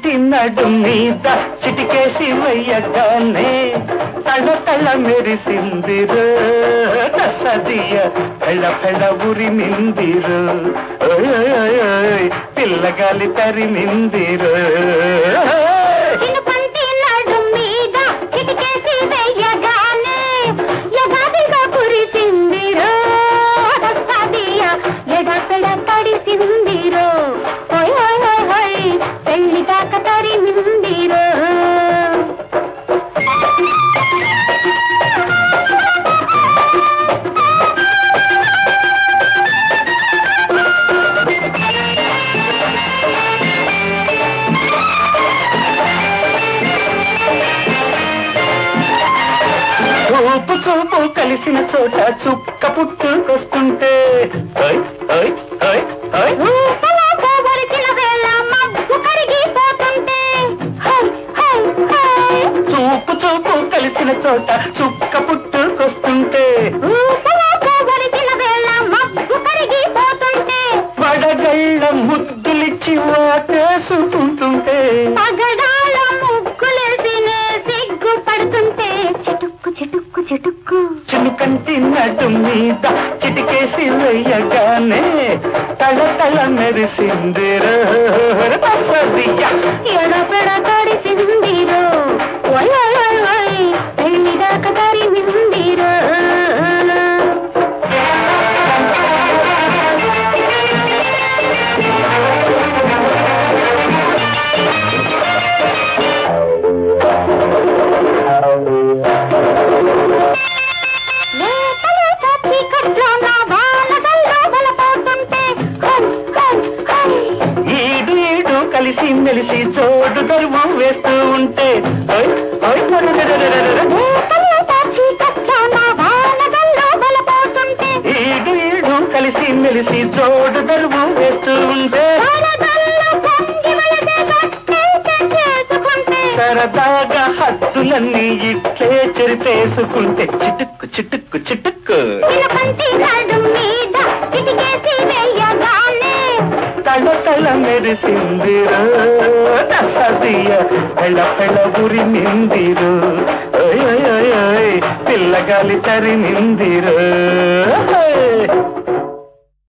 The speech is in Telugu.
కంటి నడు మీద చిటికేసి వెయ్యగానే తళ తళ మెరిసిందిరు సదియ పెళ్ళ పెళ్ళ ఉరిమిందిరు ఓయ్ ఓయ్ ఓయ్ ఓయ్, పిల్లగాలి తరిమిందిరు చినుకంటి నడుం మీద చిటికేసి వెయ్యగానే యగాదిగా కురిసిందిరో సదియ ఎడపెడ పడిసిందిరో హోయ్ హోయ్ హోయ్ హోయ్ పెళ్లి దాకా తరిమిందిరో చూపు చూపు కలిసిన చోట చుక్క పుట్టుకొస్తుంటే ఓయ్ ఓయ్ ఓయ్ ఓయ్ ఊపలాగా వరిసిన వేళ మబ్బు కరిగిపోతుంటే హై హై హై చూపు చూపు కలిసిన చోట చుక్క పుట్టుకొస్తుంటే ఊపలాగా వరిసిన వేళ మబ్బు కరిగిపోతుంటే వడగళ్ళ ముద్దులిచ్చి వాటేసుకుంటుంటే పగడాల ముగ్గులేసి నే సిగ్గు పడుతుంటే చిటుక్కు చిటుక్కు చిటుక్కు చినుకంటి నడు మీద చిటికేసి వెయ్యగానే తల తల మెరిసిందిరు ఎడపెడ తడిసిందిరో ఓయ్ ఓయ్ ఓయ్ ఓయ్ పెళ్లి దాకా తరిమిందిరో లేత లేత చీకట్లో నా వానగల్లో బలపోతుంటే హై హై హై ఈడు ఈడు కలిసి మెలిసి చోటు దరువు వేస్తూ ఉంటే ఓయ్ ఓయ్ రరరరరరర. లేత లేత చీకట్లో నా వానగల్లో బలపోతుంటే ఈడు ఈడు కలిసి మెలిసి చోటు దరువు వేస్తూ ఉంటే వరదల్లో పొంగి వలసే గట్టేట చేసుకుంటే సరదాగా హద్దులన్నీ ఇట్లే చెరిపేసుకుంటే చిటుక్కు చిటుక్కు చిటుక్కు చిలకంటి నడుం మీద చిటికేసి వెయ్యగానే తల తల మెరిసిందిరు సదియ పెళ్ళ పెళ్ళ ఉరి నిందిరు పిల్లగాలి తరిమిందిరు